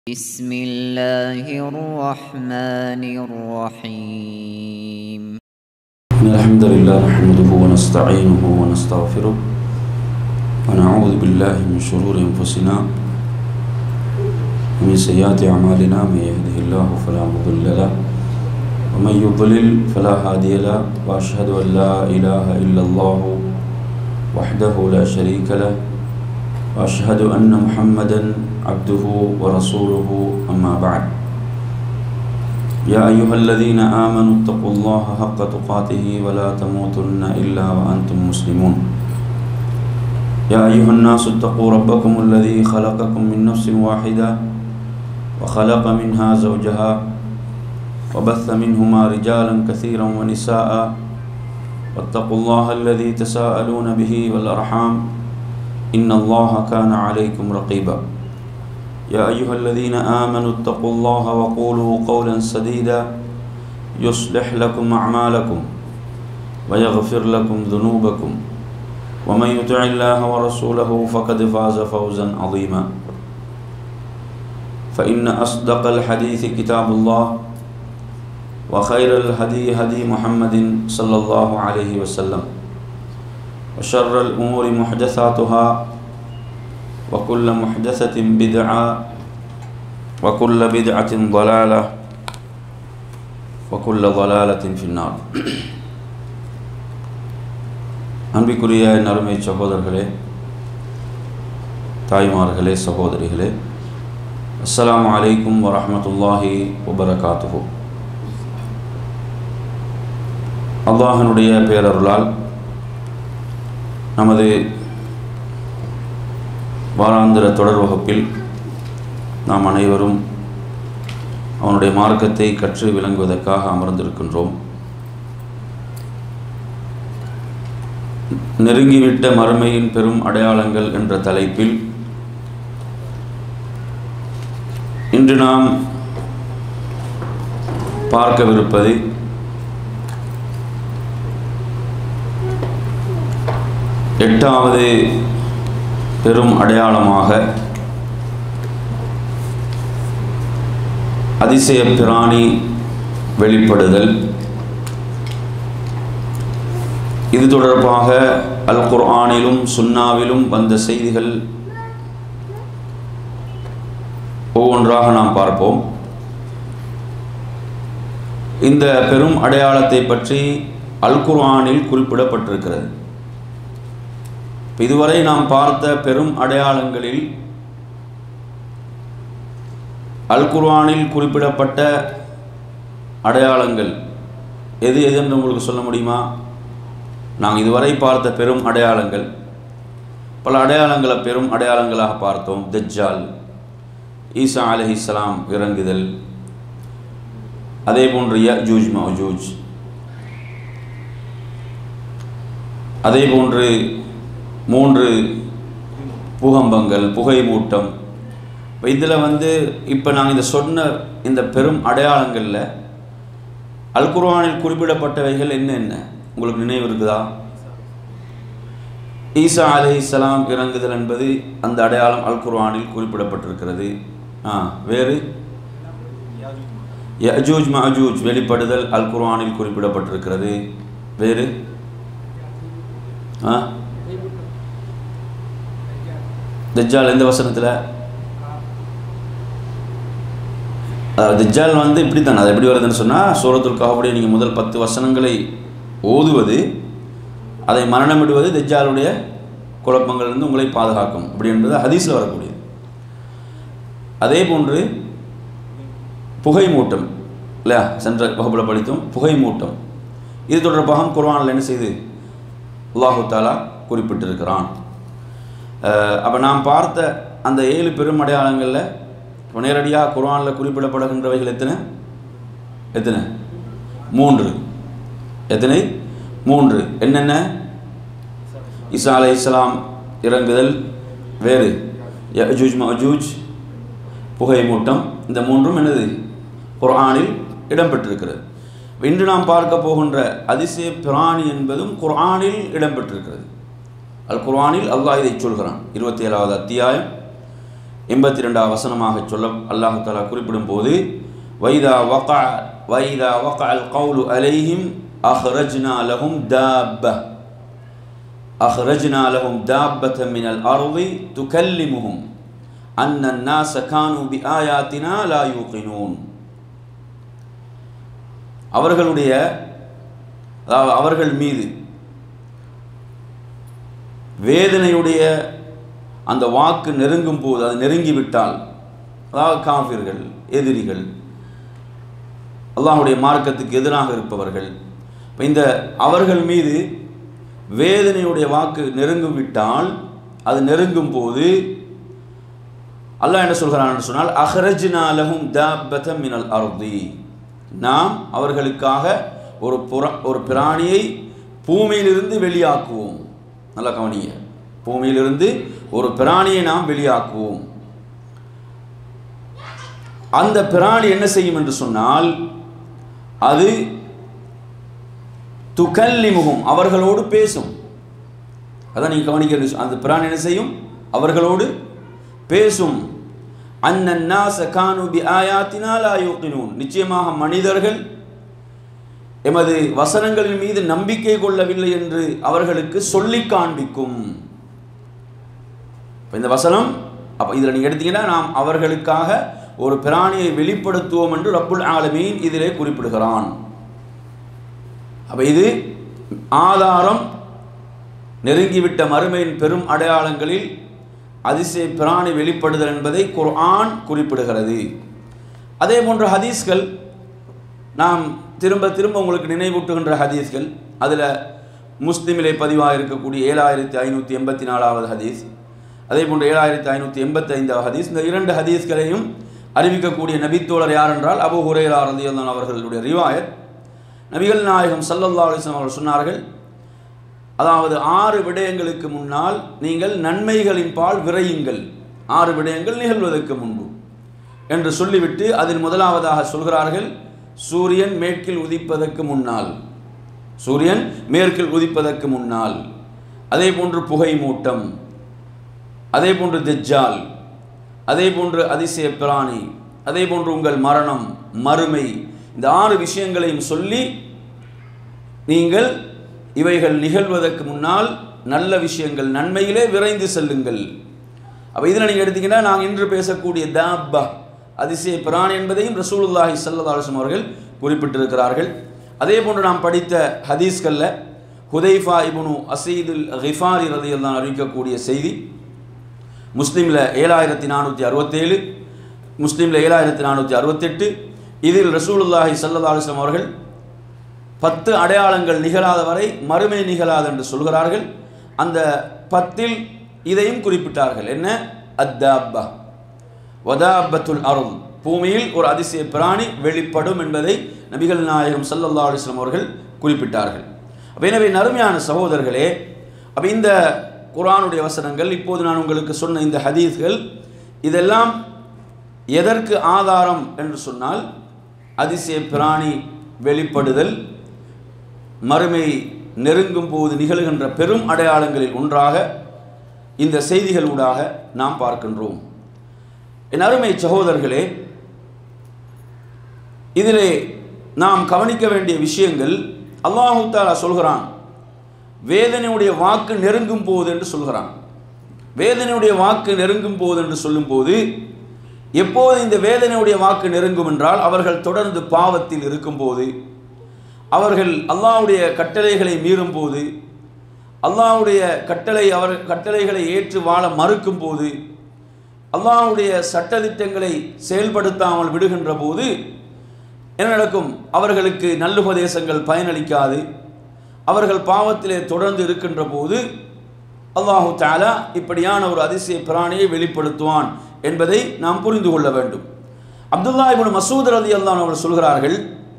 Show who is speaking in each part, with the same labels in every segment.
Speaker 1: بسم الله الرحمن الرحيم
Speaker 2: إن الحمد لله نحمده ونستعينه ونستغفره ونعوذ بالله من شرور أنفسنا ومن سيئات أعمالنا من يهده الله فلا مضل له ومن يضلل فلا هادي له وأشهد أن لا إله إلا الله وحده لا شريك له وأشهد أن محمدا عبده ورسوله أما بعد يا أيها الذين آمنوا اتقوا الله حق تقاته ولا تموتن إلا وأنتم مسلمون يا أيها الناس اتقوا ربكم الذي خلقكم من نفس واحدة وخلق منها زوجها وبث منهما رجالا كثيرا ونساء واتقوا الله الذي تساءلون به والأرحام إن الله كان عليكم رقيبا يا أيها الذين آمنوا اتقوا الله وقولوا قولا سديدا يصلح لكم أعمالكم ويغفر لكم ذنوبكم ومن يطع الله ورسوله فقد فاز فوزا عظيما فإن أصدق الحديث كتاب الله وخير الهدي هدي محمد صلى الله عليه وسلم وشر الأمور محدثاتها وكل محدثة بدعة وكل بدعة ضلالة وكل ضلالة في النار அன்பிற்குரிய நறுமை சகோதரர்களே தாய்மார்களே சகோதரிகளே அஸ்ஸலாமு அலைக்கும் வரஹ்மத்துல்லாஹி வபரகாத்துஹு அல்லாஹனுடைய பேரருளால் நமது வாராந்திர தொடர் வகுப்பில் நாம் அனைவரும் அவனுடைய மார்க்கத்தை கற்று விளங்குவதற்காக அமர்ந்திருக்கின்றோம் நெருங்கிவிட்ட மறுமையின் பெரும் அடையாளங்கள் என்ற தலைப்பில் இன்று நாம் பார்க்கவிருப்பது எட்டாவது பெரும் அடையாளமாக அதிசய பிராணி வெளிப்படுதல் இது தொடர்பாக அல் குர்ஆனிலும் சுன்னாவிலும் வந்த செய்திகள் ஒவ்வொன்றாக நாம் பார்ப்போம் இந்த பெரும் அடையாளத்தை பற்றி அல் குர்ஆனில் குறிப்பிடப்பட்டிருக்கிறது இதுவரை நாம் பார்த்த பெரும் அடையாளங்களில் அல் குர்ஆனில் குறிப்பிடப்பட்ட அடையாளங்கள் எது எது என்று உங்களுக்கு சொல்ல முடியுமா நாங்கள் இதுவரை பார்த்த பெரும் அடையாளங்கள் பல அடையாளங்களை பெரும் அடையாளங்களாக பார்த்தோம் தஜ்ஜால் ஈசா அலஹிஸ்லாம் இறங்குதல் அதே போன்று யஜூஜ் மௌஜூஜ் அதே போன்று மூன்று பூகம்பங்கள் புகை மூட்டம் இதில் வந்து இப்போ நாங்கள் இந்த சொன்ன இந்த பெரும் அடையாளங்களில் அல் குர்ஆனில் குறிப்பிடப்பட்டவைகள் என்ன என்ன உங்களுக்கு நினைவு இருக்குதா ஈசா அலி இஸ்லாம் இறங்குதல் என்பது அந்த அடையாளம் அல் குர்ஆனில் குறிப்பிடப்பட்டிருக்கிறது ஆ வேறு யஜூஜ் மஜூஜ் வெளிப்படுதல் அல் குர்ஆனில் குறிப்பிடப்பட்டிருக்கிறது வேறு ஆ தஜ்ஜால் எந்த வசனத்தில் தஜ்ஜால் வந்து இப்படி தானே அது எப்படி வருதுன்னு சொன்னால் சூரத்துல் கஹபுடைய நீங்கள் முதல் பத்து வசனங்களை ஓதுவது அதை மரணமிடுவது தஜ்ஜாலுடைய குழப்பங்களிலிருந்து உங்களை பாதுகாக்கும் அப்படி என்பது ஹதீஸில் வரக்கூடியது அதே போன்று புகை மூட்டம் இல்லையா சென்ற வகுப்பில் படித்தோம் புகை மூட்டம் இது தொடர்பாக குர்ஆனில் என்ன செய்து அல்லாஹு தாலா குறிப்பிட்டிருக்கிறான் அப்போ நாம் பார்த்த அந்த ஏழு பெரும் அடையாளங்களில் இப்போ நேரடியாக குரானில் குறிப்பிடப்படுகின்றவைகள் எத்தனை எத்தனை மூன்று எத்தனை மூன்று என்னென்ன இசா அலை இஸ்லாம் இறங்குதல் வேறு யஜூஜ் மஜூஜ் புகை மூட்டம் இந்த மூன்றும் என்னது குர்ஆனில் இடம்பெற்றிருக்கிறது இன்று நாம் பார்க்க போகின்ற அதிசய பிராணி என்பதும் குர்ஆனில் இடம்பெற்றிருக்கிறது அல் குர்ஆனில் அல்லாஹ் இதை சொல்கிறான் இருபத்தி ஏழாவது அத்தியாயம் எண்பத்தி ரெண்டாவது வசனமாக சொல்ல அல்லாஹு தாலா குறிப்பிடும் போது வைதா வகா வைதா வகா அல் கவுலு அலைஹிம் அஹ்ரஜ்னா லஹும் தாப்ப அஹ்ரஜ்னா லஹும் தாப்பத மினல் அர்தி துகல்லிமுஹும் அன்ன الناس كانوا بآياتنا لا يوقنون அவர்களுடைய அதாவது அவர்கள் மீது வேதனையுடைய அந்த வாக்கு நெருங்கும் போது அது நெருங்கிவிட்டால் அதாவது காஃபிர்கள் எதிரிகள் அல்லாஹுடைய மார்க்கத்துக்கு எதிராக இருப்பவர்கள் இப்போ இந்த அவர்கள் மீது வேதனையுடைய வாக்கு நெருங்கும் விட்டால் அது நெருங்கும் போது அல்லாஹ் என்ன சொல்கிறான் சொன்னால் அஹ்ரஜ்னாலஹும் தாபதம் மினல் அர்தி நாம் அவர்களுக்காக ஒரு புற ஒரு பிராணியை பூமியிலிருந்து வெளியாக்குவோம் நல்லா கவனிங்க பூமியிலிருந்து ஒரு பிராணியை நாம் வெளியாக்குவோம் அந்த பிராணி என்ன செய்யும் என்று சொன்னால் அது துகல்லிமுகம் அவர்களோடு பேசும் அதான் நீங்கள் கவனிக்கிறது அந்த பிராணி என்ன செய்யும் அவர்களோடு பேசும் அந்நாச கானு பி ஆயாத்தினா லா யூக்கினூன் நிச்சயமாக மனிதர்கள் எமது வசனங்களின் மீது நம்பிக்கை கொள்ளவில்லை என்று அவர்களுக்கு சொல்லி காண்பிக்கும் இப்ப இந்த வசனம் அப்போ இதில் நீங்கள் எடுத்தீங்கன்னா நாம் அவர்களுக்காக ஒரு பிராணியை வெளிப்படுத்துவோம் என்று ரப்புல் ஆலமீன் இதிலே குறிப்பிடுகிறான் அப்போ இது ஆதாரம் நெருங்கிவிட்ட மறுமையின் பெரும் அடையாளங்களில் அதிசய பிராணி வெளிப்படுதல் என்பதை குர்ஆன் குறிப்பிடுகிறது அதே போன்ற ஹதீஸ்கள் நாம் திரும்ப திரும்ப உங்களுக்கு நினைவூட்டுகின்ற ஹதீஸ்கள் அதில் முஸ்லிமிலே பதிவாக இருக்கக்கூடிய ஏழாயிரத்தி ஐநூற்றி எண்பத்தி நாலாவது ஹதீஸ் அதே போன்று ஏழாயிரத்தி ஐநூற்றி எண்பத்தி ஐந்தாவது ஹதீஸ் இந்த இரண்டு ஹதீஸ்களையும் அறிவிக்கக்கூடிய நபித்தோழர் யார் என்றால் அபு ஹுரேரா ரலியல்லாஹு அவர்களுடைய ரிவாயத் நபிகள் நாயகம் சல்லல்லா அலிஸ்லாம் அவர்கள் சொன்னார்கள் அதாவது ஆறு விடயங்களுக்கு முன்னால் நீங்கள் நன்மைகளின் பால் விரையுங்கள் ஆறு விடயங்கள் நிகழ்வதற்கு முன்பு என்று சொல்லிவிட்டு அதில் முதலாவதாக சொல்கிறார்கள் சூரியன் மேற்கில் உதிப்பதற்கு முன்னால் சூரியன் மேற்கில் உதிப்பதற்கு முன்னால் அதே போன்று புகை மூட்டம் அதே போன்று தெஜ்ஜால் அதே போன்று அதிசய பிராணி அதே போன்று உங்கள் மரணம் மறுமை இந்த ஆறு விஷயங்களையும் சொல்லி நீங்கள் இவைகள் நிகழ்வதற்கு முன்னால் நல்ல விஷயங்கள் நன்மையிலே விரைந்து செல்லுங்கள் அப்போ இதில் நீங்கள் எடுத்தீங்கன்னா நாங்கள் இன்று பேசக்கூடிய தாப்பா அதிசய பிரான் என்பதையும் ரசூலுல்லாஹி சல்லதாலுசம் அவர்கள் குறிப்பிட்டிருக்கிறார்கள் அதே போன்று நாம் படித்த ஹதீஸ்களில் ஹுதைஃபா இபுனு அசீதுல் ஹிஃபாரி ரதியில் தான் அறிவிக்கக்கூடிய செய்தி முஸ்லீமில் ஏழாயிரத்தி நானூற்றி அறுபத்தேழு முஸ்லீமில் ஏழாயிரத்தி நானூற்றி அறுபத்தெட்டு இதில் ரசூலுல்லாஹி சல்லதாலுசம் அவர்கள் பத்து அடையாளங்கள் நிகழாத வரை மறுமை நிகழாது என்று சொல்கிறார்கள் அந்த பத்தில் இதையும் குறிப்பிட்டார்கள் என்ன அத்தாப்பா வதாபத்துல் அருள் பூமியில் ஒரு அதிசய பிராணி வெளிப்படும் என்பதை நபிகள் நாயகம் சல்லல்லா அலிஸ்லாம் அவர்கள் குறிப்பிட்டார்கள் அப்ப எனவே நறுமையான சகோதரர்களே அப்போ இந்த குரானுடைய வசனங்கள் இப்போது நான் உங்களுக்கு சொன்ன இந்த ஹதீஸ்கள் இதெல்லாம் எதற்கு ஆதாரம் என்று சொன்னால் அதிசய பிராணி வெளிப்படுதல் மறுமை நெருங்கும் போது நிகழ்கின்ற பெரும் அடையாளங்களில் ஒன்றாக இந்த செய்திகள் ஊடாக நாம் பார்க்கின்றோம் என் அருமை சகோதரர்களே இதிலே நாம் கவனிக்க வேண்டிய விஷயங்கள் அல்லாஹு தாலா சொல்கிறான் வேதனையுடைய வாக்கு நெருங்கும் போது என்று சொல்கிறான் வேதனையுடைய வாக்கு நெருங்கும் போது என்று சொல்லும்போது எப்போது இந்த வேதனையுடைய வாக்கு நெருங்கும் என்றால் அவர்கள் தொடர்ந்து பாவத்தில் இருக்கும்போது அவர்கள் அல்லாஹ்வுடைய கட்டளைகளை மீறும் போது அல்லாஹ்வுடைய கட்டளை அவர் கட்டளைகளை ஏற்று வாழ மறுக்கும் போது அல்லாஹ்வுடைய சட்டதிட்டங்களை செயல்படுத்தாமல் விடுகின்ற போது என்ன நடக்கும் அவர்களுக்கு நல்லுபதேசங்கள் பயனளிக்காது அவர்கள் பாவத்திலே தொடர்ந்து இருக்கின்ற போது அல்லாஹு தாலா இப்படியான ஒரு அதிசய பிராணியை வெளிப்படுத்துவான் என்பதை நாம் புரிந்து கொள்ள வேண்டும் அப்துல்லா இப்னு மசூத் ரதி அல்லாஹ் அவர்கள் சொல்கிறார்கள்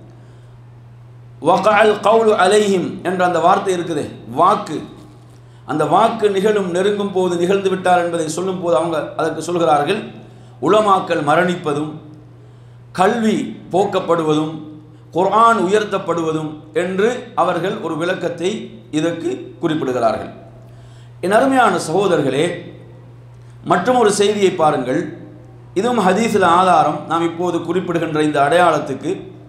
Speaker 2: வகால் கவுலு அலைஹிம் என்ற அந்த வார்த்தை இருக்குது வாக்கு அந்த வாக்கு நிகழும் நெருங்கும் போது நிகழ்ந்து விட்டார் என்பதை சொல்லும் போது அவங்க அதற்கு சொல்கிறார்கள் உலமாக்கல் மரணிப்பதும் கல்வி போக்கப்படுவதும் குர்ஆன் உயர்த்தப்படுவதும் என்று அவர்கள் ஒரு விளக்கத்தை இதற்கு குறிப்பிடுகிறார்கள் என் அருமையான சகோதரர்களே மற்றும் ஒரு செய்தியை பாருங்கள் இதுவும் ஹதீஸில் ஆதாரம் நாம் இப்போது குறிப்பிடுகின்ற இந்த அடையாளத்துக்கு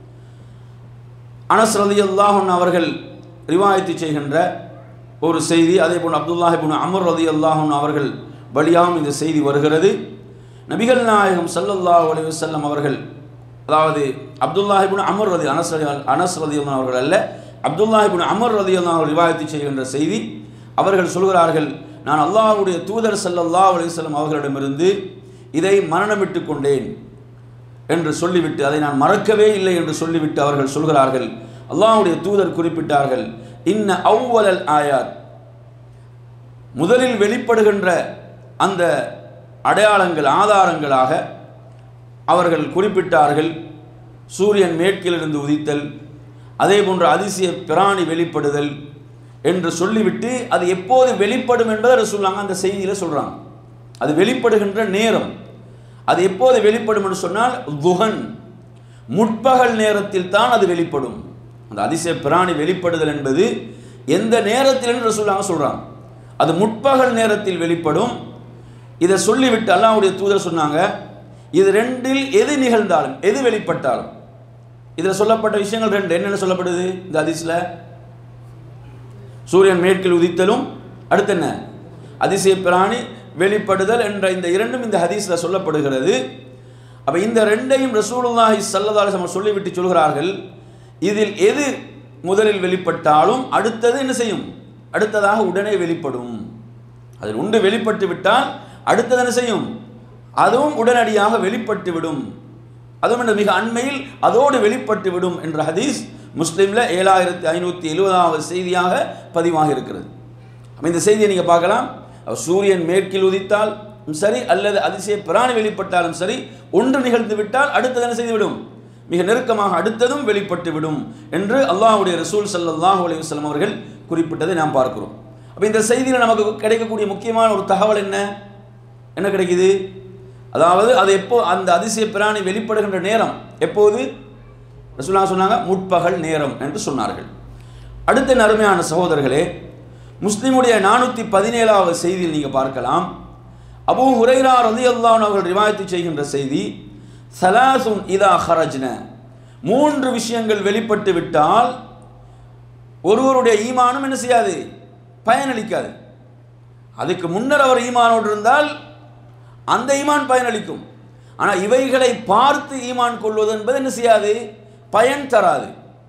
Speaker 2: அனஸ் ரலியல்லாஹு அவர்கள் ரிவாயத்து செய்கின்ற ஒரு செய்தி அதே போல் அப்துல்லாஹிபுன் அமர் ரதி அல்லாஹன் அவர்கள் வழியாகவும் இந்த செய்தி வருகிறது நபிகள் நாயகம் ஸல்லல்லாஹு அலைஹி வஸல்லம் அவர்கள் அதாவது அப்துல்லாஹிபுன் அமர் ரதி அனஸ் ரதி அனஸ் ரதி அவர்கள் அல்ல அப்துல்லாஹிபுன் அமர் ரதி அவர்கள் ரிவாயத்து செய்கின்ற செய்தி அவர்கள் சொல்கிறார்கள் நான் அல்லாஹ்வுடைய தூதர் ஸல்லல்லாஹு அலைஹி வஸல்லம் அவர்களிடமிருந்து இதை மரணமிட்டு கொண்டேன் என்று சொல்லிவிட்டு அதை நான் மறக்கவே இல்லை என்று சொல்லிவிட்டு அவர்கள் சொல்கிறார்கள் அல்லாஹ்வுடைய தூதர் குறிப்பிட்டார்கள் இன்ன அவ்வலல் ஆயாத் முதலில் வெளிப்படுகின்ற அந்த அடையாளங்கள் ஆதாரங்களாக அவர்கள் குறிப்பிட்டார்கள் சூரியன் மேற்கிலிருந்து உதித்தல் அதே போன்ற அதிசய பிராணி வெளிப்படுதல் என்று சொல்லிவிட்டு அது எப்போது வெளிப்படும் என்பதை சொல்லாங்க அந்த செய்தியில் சொல்கிறாங்க அது வெளிப்படுகின்ற நேரம் அது எப்போது வெளிப்படும் என்று சொன்னால் துகன் முற்பகல் நேரத்தில் தான் அது வெளிப்படும் அந்த அதிசய பிராணி வெளிப்படுதல் என்பது எந்த நேரத்தில் என்று சொல்லாங்க சொல்கிறாங்க அது முற்பகல் நேரத்தில் வெளிப்படும் இதை சொல்லிவிட்டு அல்லாஹ்வுடைய தூதர் சொன்னாங்க இது ரெண்டில் எது நிகழ்ந்தாலும் எது வெளிப்பட்டாலும் இதில் சொல்லப்பட்ட விஷயங்கள் ரெண்டு என்னென்ன சொல்லப்படுது இந்த அதிசல சூரியன் மேற்கில் உதித்தலும் அடுத்து என்ன அதிசய பிராணி வெளிப்படுதல் என்ற இந்த இரண்டும் இந்த ஹதீஸில் சொல்லப்படுகிறது அப்போ இந்த ரெண்டையும் ரசூலுல்லாஹி ஸல்லல்லாஹு அலைஹி வஸல்லம் சொல்லிவிட்டு சொல்கிறார்கள் இதில் எது முதலில் வெளிப்பட்டாலும் அடுத்தது என்ன செய்யும் அடுத்ததாக உடனே வெளிப்படும் அதில் உண்டு வெளிப்பட்டு விட்டால் அடுத்தது என்ன செய்யும் அதுவும் உடனடியாக வெளிப்பட்டு விடும் அதுவும் என்ன மிக அண்மையில் அதோடு வெளிப்பட்டு விடும் என்ற ஹதீஸ் முஸ்லீமில் ஏழாயிரத்தி ஐநூற்றி எழுபதாவது செய்தியாக பதிவாக இருக்கிறது அப்ப இந்த செய்தியை நீங்கள் பார்க்கலாம் சூரியன் மேற்கில் உதித்தால் சரி அல்லது அதிசய பிராணி வெளிப்பட்டாலும் சரி ஒன்று நிகழ்ந்து விட்டால் அடுத்தது என்ன செய்துவிடும் மிக நெருக்கமாக அடுத்ததும் வெளிப்பட்டு விடும் என்று அல்லாஹ்வுடைய ரசூல் ஸல்லல்லாஹு அலைஹி வஸல்லம் அவர்கள் குறிப்பிட்டதை நாம் பார்க்கிறோம் அப்போ இந்த செய்தியில் நமக்கு கிடைக்கக்கூடிய முக்கியமான ஒரு தகவல் என்ன என்ன கிடைக்குது அதாவது அது எப்போ அந்த அதிசய பிராணி வெளிப்படுகின்ற நேரம் எப்போது ரசூலுல்லாஹ் சொன்னாங்க முற்பகல் நேரம் என்று சொன்னார்கள் அடுத்த நறுமையான சகோதரர்களே முஸ்லிமுடைய நானூற்றி பதினேழாவது செய்தியில் நீங்கள் பார்க்கலாம் அபூ ஹுரைரா ரலியல்லாஹு அவர்கள் ரிவாயத்து செய்கின்ற செய்தி சலாசுன் இதா ஹரஜ்ன மூன்று விஷயங்கள் வெளிப்பட்டு விட்டால் ஒருவருடைய ஈமானும் என்ன செய்யாது பயனளிக்காது அதுக்கு முன்னர் அவர் ஈமானோடு இருந்தால் அந்த ஈமான் பயனளிக்கும் ஆனால் இவைகளை பார்த்து ஈமான் கொள்வது என்பது என்ன செய்யாது பயன் தராது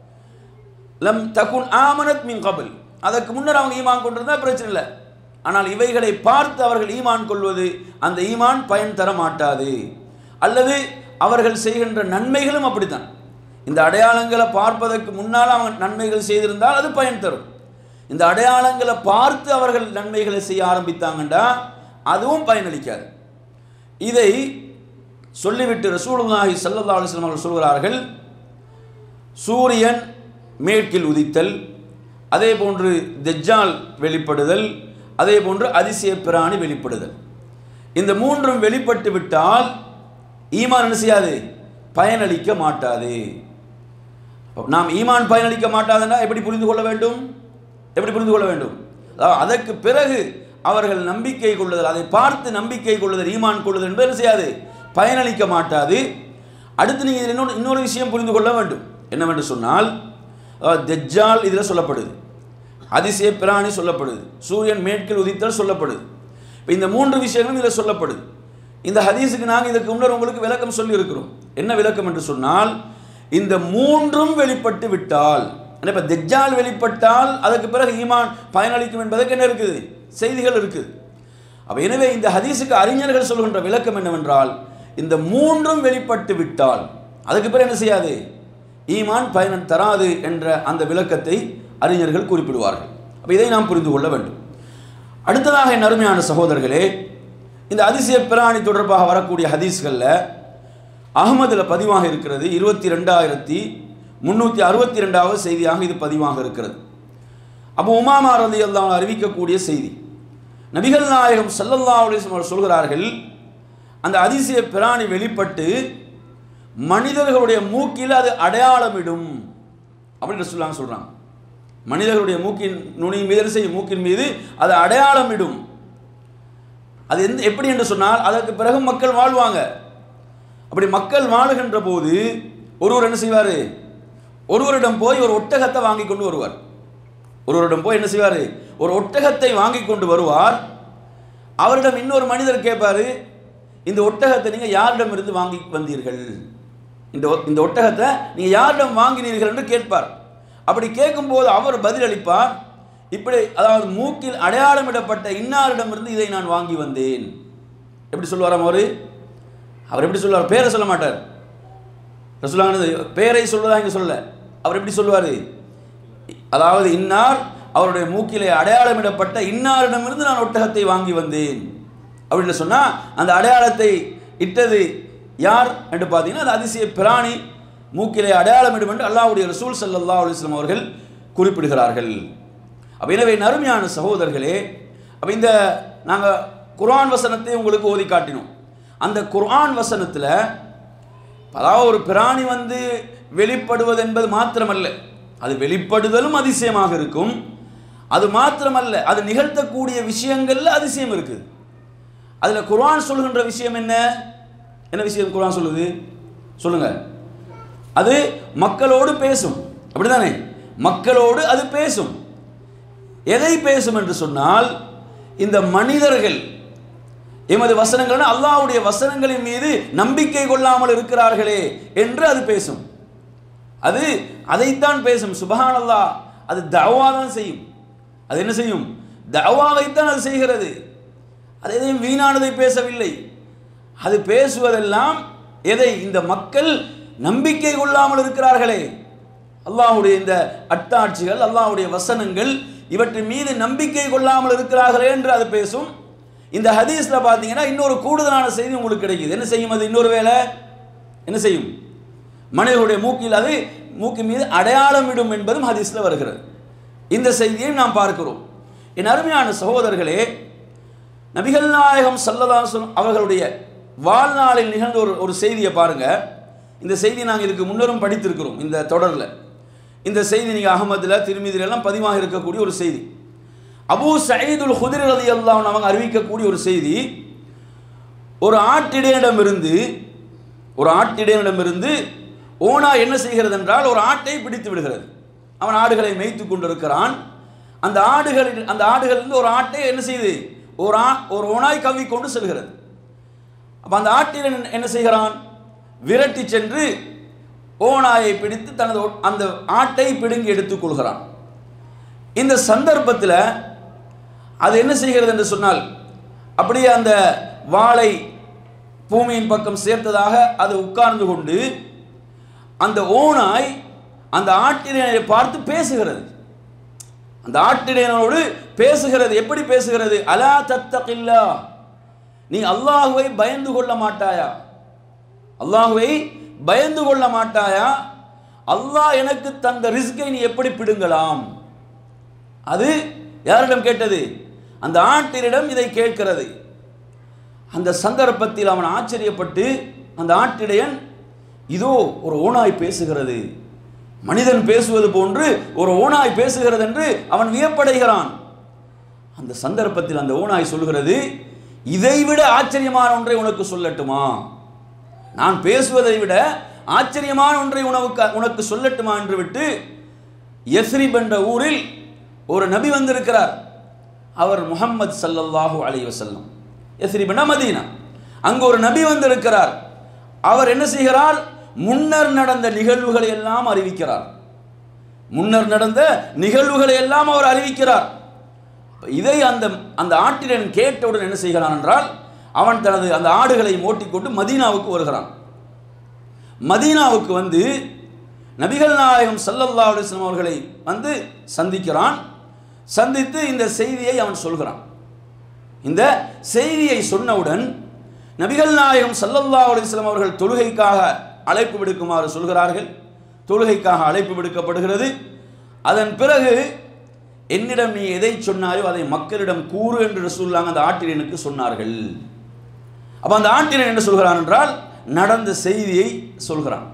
Speaker 2: லம் தகுன் ஆமனத் மின் கபில் அதற்கு முன்னர் அவங்க ஈமான் கொண்டிருந்தா பிரச்சனை இல்லை ஆனால் இவைகளை பார்த்து அவர்கள் ஈமான் கொள்வது அந்த ஈமான் பயன் தர மாட்டாது அல்லது அவர்கள் செய்கின்ற நன்மைகளும் அப்படித்தான் இந்த அடையாளங்களை பார்ப்பதற்கு முன்னால் அவங்க நன்மைகள் செய்திருந்தால் அது பயன் தரும் இந்த அடையாளங்களை பார்த்து அவர்கள் நன்மைகளை செய்ய ஆரம்பித்தாங்கண்டா அதுவும் பயனளிக்காது இதை சொல்லிவிட்டு ரசூலுல்லாஹி ஸல்லல்லாஹு அலைஹி வஸல்லம் அவர்கள் சொல்கிறார்கள் சூரியன் மேற்கில் உதித்தல் அதே போன்று தெஜ்ஜால் வெளிப்படுதல் அதே போன்று அதிசய பிராணி வெளிப்படுதல் இந்த மூன்றும் வெளிப்பட்டு விட்டால் ஈமான் என்ன செய்யாது பயனளிக்க மாட்டாது நாம் ஈமான் பயனளிக்க மாட்டாதுன்னா எப்படி புரிந்து கொள்ள வேண்டும் எப்படி புரிந்து கொள்ள வேண்டும் அதாவது அதற்கு பிறகு அவர்கள் நம்பிக்கை கொள்ளுதல் அதை பார்த்து நம்பிக்கை கொள்ளுதல் ஈமான் கொள்ளுதல் என்பது என்ன செய்யாது பயனளிக்க மாட்டாது அடுத்து நீங்கள் இதில் இன்னொரு இன்னொரு விஷயம் புரிந்து கொள்ள வேண்டும் என்னவென்று சொன்னால் அதாவது தெஜ்ஜால் இதில் சொல்லப்படுது அதிசய பிராணி சொல்லப்படுது சூரியன் மேற்கில் உதித்தல் சொல்லப்படுது இப்போ இந்த மூன்று விஷயங்களும் இதில் சொல்லப்படுது இந்த ஹதீஸுக்கு நாங்கள் இதுக்கு முன்னர் உங்களுக்கு விளக்கம் சொல்லி இருக்கிறோம் என்ன விளக்கம் என்று சொன்னால் இந்த மூன்றும் வெளிப்பட்டு விட்டால் இப்போ தெஜ்ஜால் வெளிப்பட்டால் அதுக்கு பிறகு ஈமான் பயனளிக்கும் என்பதற்கு என்ன இருக்குது செய்திகள் இருக்குது அப்போ எனவே இந்த ஹதீஸுக்கு அறிஞர்கள் சொல்கின்ற விளக்கம் என்னவென்றால் இந்த மூன்றும் வெளிப்பட்டு விட்டால் அதுக்கு பிறகு என்ன செய்யாது ஈமான் பயன் தராது என்ற அந்த விளக்கத்தை அறிஞர்கள் குறிப்பிடுவார்கள் அப்போ இதை நாம் புரிந்து கொள்ள வேண்டும் அடுத்ததாக என் அருமையான சகோதரர்களே இந்த அதிசய பிராணி தொடர்பாக வரக்கூடிய ஹதீஸ்களில் அகமதில் பதிவாக இருக்கிறது இருபத்தி ரெண்டாயிரத்தி முந்நூற்றி அறுபத்தி ரெண்டாவது செய்தியாக இது பதிவாக இருக்கிறது அப்போ உமாமா ரதி அல்லாஹ் அறிவிக்கக்கூடிய செய்தி நபிகள் நாயகம் சல்லல்லா அலிஸ்லம் அவர்கள் சொல்கிறார்கள் அந்த அதிசய பிராணி வெளிப்பட்டு மனிதர்களுடைய மூக்கில் அது அடையாளமிடும் அப்படின்னு சொல்லாங்க சொல்கிறாங்க மனிதர்களுடைய மூக்கின் நுனி மீது செய்யும் மூக்கின் மீது அது அடையாளமிடும் அது எந்த எப்படி என்று சொன்னால் அதற்கு பிறகு மக்கள் வாழ்வாங்க அப்படி மக்கள் வாழுகின்ற போது ஒருவர் என்ன செய்வார் ஒருவரிடம் போய் ஒரு ஒட்டகத்தை வாங்கி கொண்டு வருவார் ஒருவரிடம் போய் என்ன செய்வார் ஒரு ஒட்டகத்தை வாங்கி கொண்டு வருவார் அவரிடம் இன்னொரு மனிதர் கேட்பாரு இந்த ஒட்டகத்தை நீங்கள் யாரிடம் இருந்து வாங்கி வந்தீர்கள் இந்த ஒ- இந்த ஒட்டகத்தை நீங்கள் யாரிடம் வாங்கினீர்கள் என்று கேட்பார் அப்படி கேட்கும்போது அவர் பதிலளிப்பார் இப்படி அதாவது மூக்கில் அடையாளமிடப்பட்ட இன்னாரிடமிருந்து இதை நான் வாங்கி வந்தேன் எப்படி சொல்லுவாராம் அவரு அவர் எப்படி சொல்லுவார் பேரை சொல்ல மாட்டார் ரசூலானது பேரை சொல்வதா இங்கே சொல்ல அவர் எப்படி சொல்லுவார் அதாவது இன்னார் அவருடைய மூக்கிலே அடையாளமிடப்பட்ட இன்னாரிடமிருந்து நான் ஒட்டகத்தை வாங்கி வந்தேன் அப்படின்னு சொன்னால் அந்த அடையாளத்தை இட்டது யார் என்று பார்த்தீங்கன்னா அது அதிசய பிராணி மூக்கிலே அடையாளமிடும் என்று அல்லாஹ்வுடைய ரசூல் ஸல்லல்லாஹு அலைஹி வஸல்லம் அவர்கள் குறிப்பிடுகிறார்கள் அப்ப எனவே நறுமையான சகோதரர்களே அப்ப இந்த நாங்கள் குர்ஆன் வசனத்தை உங்களுக்கு ஓதி காட்டினோம் அந்த குர்ஆன் வசனத்தில் அதாவது ஒரு பிராணி வந்து வெளிப்படுவது என்பது மாத்திரமல்ல அது வெளிப்படுதலும் அதிசயமாக இருக்கும் அது மாத்திரமல்ல அது நிகழ்த்தக்கூடிய விஷயங்கள்ல அதிசயம் இருக்குது அதுல குர்ஆன் சொல்கின்ற விஷயம் என்ன என்ன விஷயம் குர்ஆன் சொல்லுது சொல்லுங்க அது மக்களோடு பேசும் அப்படிதானே மக்களோடு அது பேசும் எதை பேசும் என்று சொன்னால் இந்த மனிதர்கள் எமது வசனங்கள் அல்லாஹ்வுடைய வசனங்களின் மீது நம்பிக்கை கொள்ளாமல் இருக்கிறார்களே என்று அது பேசும் அது அதைத்தான் பேசும் சுபஹான் அல்லாஹ் அது தவா தான் செய்யும் அது என்ன செய்யும் தவாவைத்தான் அது செய்கிறது அது எதையும் வீணானதை பேசவில்லை அது பேசுவதெல்லாம் எதை இந்த மக்கள் நம்பிக்கை கொள்ளாமல் இருக்கிறார்களே அல்லாஹ்வுடைய இந்த அட்டாட்சிகள் அல்லாஹ்வுடைய வசனங்கள் இவற்றின் மீது நம்பிக்கை கொள்ளாமல் இருக்கிறார்களே என்று அது பேசும் இந்த ஹதீஸ்ல பார்த்தீங்கன்னா இன்னொரு கூடுதலான செய்தி உங்களுக்கு கிடைக்குது என்ன செய்யும் அது இன்னொரு வேலை என்ன செய்யும் மனிதர்களுடைய மூக்கில் அது மூக்கின் மீது அடையாளமிடும் என்பதும் ஹதீஸ்ல வருகிறது இந்த செய்தியை நாம் பார்க்கிறோம் என் அருமையான சகோதரர்களே நபிகள் நாயகம் சல்லதாசன் அவர்களுடைய வாழ்நாளில் நிகழ்ந்த ஒரு ஒரு செய்தியை பாருங்க இந்த செய்தி நாங்கள் இதுக்கு முன்னரும் படித்திருக்கிறோம் இந்த தொடரில் இந்த செய்தி நீங்கள் அகமதுல திருமீதில எல்லாம் பதிவாக இருக்கக்கூடிய ஒரு செய்தி அபூ சயீதுல் ஹுதிர் ரதி அல்லாஹ் அவங்க அறிவிக்கக்கூடிய ஒரு செய்தி ஒரு ஆட்டிடையிடமிருந்து ஒரு ஆட்டிடையிடமிருந்து ஓனா என்ன செய்கிறது என்றால் ஒரு ஆட்டை பிடித்து விடுகிறது அவன் ஆடுகளை மேய்த்து கொண்டிருக்கிறான் அந்த ஆடுகளில் அந்த ஆடுகளிலிருந்து ஒரு ஆட்டை என்ன செய்யுது ஒரு ஆ ஒரு ஓனாய் கவ்வி கொண்டு செல்கிறது அப்போ அந்த ஆட்டில் என்ன செய்கிறான் விரட்டி சென்று ஓநாயை பிடித்து தனது ஒ- அந்த ஆட்டை பிடுங்கி எடுத்துக்கொள்கிறான் இந்த சந்தர்ப்பத்தில் அது என்ன செய்கிறது என்று சொன்னால் அப்படியே அந்த வாளை பூமியின் பக்கம் சேர்த்ததாக அது உட்கார்ந்து கொண்டு அந்த ஓனாய் அந்த ஆட்டினை பார்த்து பேசுகிறது அந்த ஆட்டிடையனோடு பேசுகிறது எப்படி பேசுகிறது அலா தத்தகில்லா நீ அல்லாஹுவை பயந்து கொள்ள மாட்டாயா அல்லாஹுவை பயந்து கொள்ள மாட்டாயா அல்லாஹ் எனக்கு தந்த ரிஸ்கை நீ எப்படி பிடுங்கலாம் அது யாரிடம் கேட்டது அந்த ஆட்டினிடம் இதை கேட்கிறது அந்த சந்தர்ப்பத்தில் அவன் ஆச்சரியப்பட்டு அந்த ஆட்டிடையன் இதோ ஒரு ஓனாய் பேசுகிறது மனிதன் பேசுவது போன்று ஒரு ஓனாய் பேசுகிறது என்று அவன் வியப்படைகிறான் அந்த சந்தர்ப்பத்தில் அந்த ஓனாய் சொல்கிறது இதைவிட ஆச்சரியமான ஒன்றை உனக்கு சொல்லட்டுமா நான் பேசுவதை விட ஆச்சரியமான ஒன்றை உனக்கு உனக்கு சொல்லட்டுமா என்று விட்டு யஸ்ரிப் என்ற ஊரில் ஒரு நபி வந்திருக்கிறார் அவர் முஹம்மது ஸல்லல்லாஹு அலைஹி வஸல்லம் யஸ்ரிப்னா மதீனா அங்கு ஒரு நபி வந்திருக்கிறார் அவர் என்ன செய்கிறார் முன்னர் நடந்த நிகழ்வுகளை எல்லாம் அறிவிக்கிறார் முன்னர் நடந்த நிகழ்வுகளை எல்லாம் அவர் அறிவிக்கிறார் இதை அந்த அந்த ஆட்டிடன் கேட்டவுடன் என்ன செய்கிறான் என்றால் அவன் தனது அந்த ஆடுகளை ஓட்டிக்கொண்டு மதீனாவுக்கு வருகிறான் மதீனாவுக்கு வந்து நபிகள் நாயகம் ஸல்லல்லாஹு அலைஹி வஸல்லம் அவர்களை வந்து சந்திக்கிறான் சந்தித்து இந்த செய்தியை அவன் சொல்கிறான் இந்த செய்தியை சொன்னவுடன் நபிகள் நாயகம் ஸல்லல்லாஹு அலைஹி வஸல்லம் அவர்கள் தொழுகைக்காக அழைப்பு விடுக்குமாறு சொல்கிறார்கள் தொழுகைக்காக அழைப்பு விடுக்கப்படுகிறது அதன் பிறகு என்னிடம் நீ எதை சொன்னாயோ அதை மக்களிடம் கூறு என்று ரசூலுல்லாஹ் அந்த ஆட்டிரியனுக்கு சொன்னார்கள் அப்போ அந்த ஆட்டிரியன் என்ன சொல்கிறான் என்றால் நடந்த செய்தியை சொல்கிறான்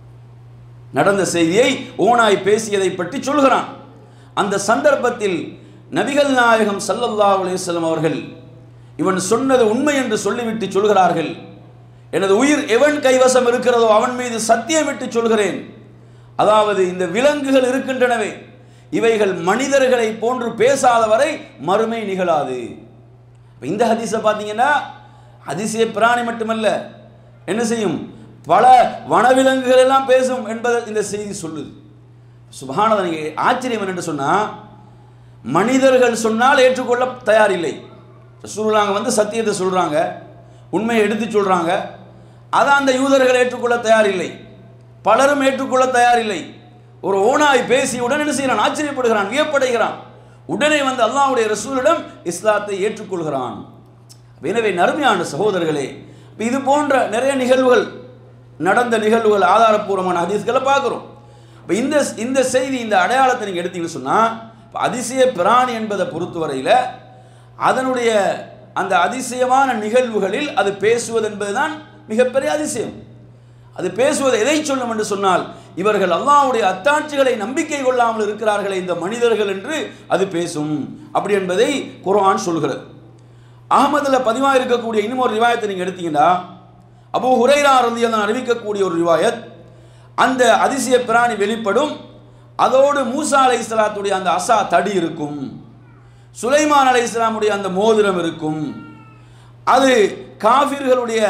Speaker 2: நடந்த செய்தியை ஓனாய் பேசியதை பற்றி சொல்கிறான் அந்த சந்தர்ப்பத்தில் நபிகள் நாயகம் ஸல்லல்லாஹு அலைஹி வஸல்லம் அவர்கள் இவன் சொன்னது உண்மை என்று சொல்லிவிட்டு சொல்கிறார்கள் எனது உயிர் எவன் கைவசம் இருக்கிறதோ அவன் மீது சத்தியமிட்டு சொல்கிறேன் அதாவது இந்த விலங்குகள் இருக்கின்றனவே இவைகள் மனிதர்களை போன்று பேசாத வரை மறுமை நிகழாது இப்ப இந்த ஹதீஸை பார்த்தீங்கன்னா அதிசய பிராணி மட்டுமல்ல என்ன செய்யும் பல வனவிலங்குகள் எல்லாம் பேசும் என்பதை இந்த செய்தி சொல்லுது சுபஹானத நீங்க ஆச்சரியம் என்னன்னு சொன்னா மனிதர்கள் சொன்னால் ஏற்றுக்கொள்ள தயாரில்லை ரசூலுல்லாஹ் வந்து சத்தியத்தை சொல்றாங்க உண்மையை எடுத்து சொல்றாங்க அதை அந்த யூதர்கள் ஏற்றுக்கொள்ள தயாரில்லை பலரும் ஏற்றுக்கொள்ள தயாரில்லை ஒரு ஓனாய் பேசியவுடன் என்ன செய்கிறான் ஆச்சரியப்படுகிறான் வியப்படைகிறான் உடனே வந்து அல்லாஹ்வுடைய ரசூலிடம் இஸ்லாத்தை ஏற்றுக்கொள்கிறான் எனவே நறுமையான சகோதரர்களே இப்ப இது போன்ற நிறைய நிகழ்வுகள் நடந்த நிகழ்வுகள் ஆதாரப்பூர்வமான ஹதீஸ்களை பார்க்குறோம் இப்போ இந்த இந்த செய்தி இந்த அடையாளத்தை நீங்கள் எடுத்தீங்கன்னு சொன்னால் இப்போ அதிசய பிராணி என்பதை பொறுத்தவரையில் அதனுடைய அந்த அதிசயமான நிகழ்வுகளில் அது பேசுவது என்பதுதான் மிகப்பெரிய அதிசயம் அது பேசுவது எதை சொல்லும் என்று சொன்னால் இவர்கள் அல்லாஹ்வுடைய அத்தாட்சிகளை நம்பிக்கை கொள்ளாமல் இருக்கிறார்களே இந்த மனிதர்கள் என்று அது பேசும் அப்படி என்பதை குர்ஆன் சொல்கிறது அகமதுல பதிவாக இருக்கக்கூடிய இன்னும் ஒரு ரிவாயத்தை நீங்கள் எடுத்தீங்கன்னா அபூ ஹுரைரா ரலியல்லாஹு அறிவிக்கக்கூடிய ஒரு ரிவாயத் அந்த அதிசய பிராணி வெளிப்படும் அதோடு மூசா அலை இஸ்லாத்துடைய அந்த அசா தடி இருக்கும் சுலைமான் அலை இஸ்லாமுடைய அந்த மோதிரம் இருக்கும் அது காஃபிர்களுடைய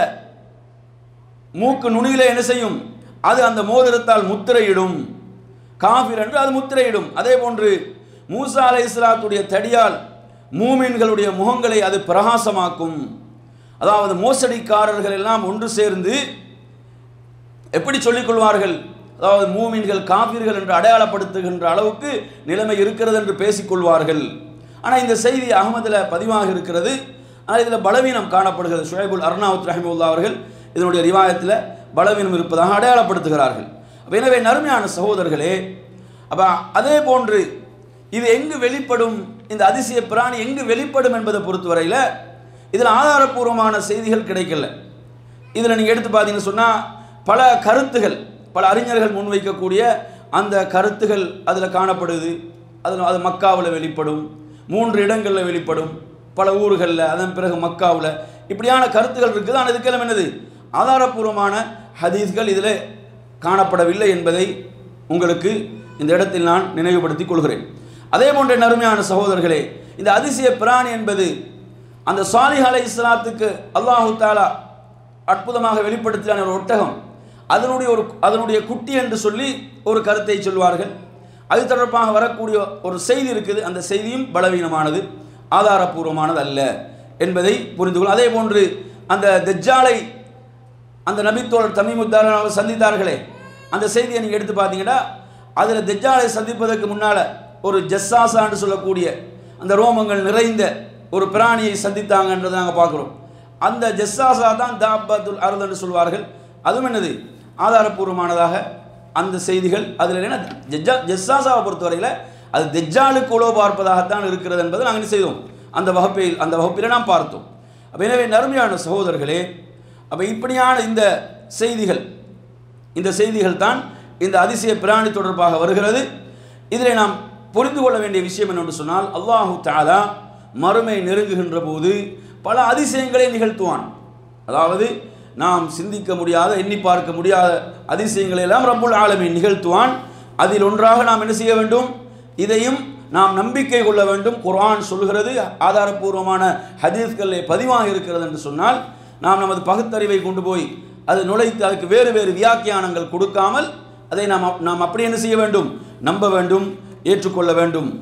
Speaker 2: மூக்கு நுனியிலே என்ன செய்யும் அது அந்த மோதிரத்தால் முத்திரையிடும் காஃபிர் என்று அது முத்திரையிடும் அதே போன்று மூசா அலை இஸ்லாத்துடைய தடியால் மூமின்களுடைய முகங்களை அது பிரகாசமாக்கும் அதாவது மோசடிக்காரர்கள் எல்லாம் ஒன்று சேர்ந்து எப்படி சொல்லிக் கொள்வார்கள் அதாவது மூமின்கள் காபீர்கள் என்று அடையாளப்படுத்துகின்ற அளவுக்கு நிலைமை இருக்கிறது என்று பேசிக்கொள்வார்கள் ஆனால் இந்த செய்தி அகமதில் பதிவாக இருக்கிறது ஆனால் இதில் பலவீனம் காணப்படுகிறது ஷுவைபுல் அர்னாவுத் ரஹிமுல்லா அவர்கள் இதனுடைய ரிவாயத்தில் பலவீனம் இருப்பதாக அடையாளப்படுத்துகிறார்கள் அப்ப எனவே நறுமையான சகோதரர்களே அப்போ அதே போன்று இது எங்கு வெளிப்படும் இந்த அதிசய பிராணி எங்கு வெளிப்படும் என்பதை பொறுத்தவரையில் இதில் ஆதாரப்பூர்வமான செய்திகள் கிடைக்கல இதில் நீங்கள் எடுத்து பார்த்தீங்கன்னு சொன்னால் பல கருத்துகள் பல அறிஞர்கள் முன்வைக்கக்கூடிய அந்த கருத்துகள் அதில் காணப்படுது அதில் அது மக்காவில் வெளிப்படும் மூன்று இடங்களில் வெளிப்படும் பல ஊர்களில் அதன் பிறகு மக்காவில் இப்படியான கருத்துகள் இருக்குது ஆனால் இதுக்கெல்லாம் என்னது ஆதாரப்பூர்வமான ஹதீஸ்கள் இதில் காணப்படவில்லை என்பதை உங்களுக்கு இந்த இடத்தில் நான் நினைவுபடுத்திக் கொள்கிறேன் அதே போன்ற நறுமையான சகோதரர்களே இந்த அதிசய பிராணி என்பது அந்த சாலிஹ் அலை இஸ்லாத்துக்கு அல்லாஹு தாலா அற்புதமாக வெளிப்படுத்தின ஒரு ஒட்டகம் அதனுடைய ஒரு அதனுடைய குட்டி என்று சொல்லி ஒரு கருத்தை சொல்வார்கள் அது தொடர்பாக வரக்கூடிய ஒரு செய்தி இருக்குது அந்த செய்தியும் பலவீனமானது ஆதாரப்பூர்வமானது அல்ல என்பதை புரிந்து கொள்ளும் அதே போன்று அந்த தெஜ்ஜாலை அந்த நபித்தோழர் தமிமுத்தாரன் அவர் சந்தித்தார்களே அந்த செய்தியை நீங்கள் எடுத்து பார்த்தீங்கன்னா அதில் தெஜ்ஜாலை சந்திப்பதற்கு முன்னால் ஒரு ஜஸ்ஸாசான்னு சொல்லக்கூடிய அந்த ரோமங்கள் நிறைந்த ஒரு பிராணியை சந்தித்தாங்கன்றதை நாங்கள் பார்க்குறோம் அந்த ஜஸ்ஸாசா தான் தாபத்துல் அருள் என்று சொல்வார்கள் அதுவும் என்னது ஆதாரப்பூர்வமானதாக அந்த செய்திகள் அதில் என்ன ஜெஜ்ஜா ஜெஸ்ஸாசாவை பொறுத்தவரையில் அது தெஜ்ஜாலுக்கு உழவு பார்ப்பதாகத்தான் இருக்கிறது என்பதை நாங்கள் என்ன செய்தோம் அந்த வகுப்பில் அந்த வகுப்பில் நாம் பார்த்தோம் அப்போ எனவே நறுமையான சகோதரர்களே அப்போ இப்படியான இந்த செய்திகள் இந்த செய்திகள் தான் இந்த அதிசய பிராணி தொடர்பாக வருகிறது இதில் நாம் புரிந்து கொள்ள வேண்டிய விஷயம் என்னென்று சொன்னால் அல்லாஹு தாலா மறுமை நெருங்குகின்ற போது பல அதிசயங்களை நிகழ்த்துவான் அதாவது நாம் சிந்திக்க முடியாத எண்ணி பார்க்க முடியாத அதிசயங்களை எல்லாம் ரப்புல் ஆலமீன் நிகழ்த்துவான் அதில் ஒன்றாக நாம் என்ன செய்ய வேண்டும் இதையும் நாம் நம்பிக்கை கொள்ள வேண்டும் குர்ஆன் சொல்கிறது ஆதாரப்பூர்வமான ஹதீஸ்களில் பதிவாக இருக்கிறது என்று சொன்னால் நாம் நமது பகுத்தறிவை கொண்டு போய் அது நுழைத்து அதுக்கு வேறு வேறு வியாக்கியானங்கள் கொடுக்காமல் அதை நாம் அப்- நாம் அப்படி என்ன செய்ய வேண்டும் நம்ப வேண்டும் ஏற்றுக்கொள்ள வேண்டும்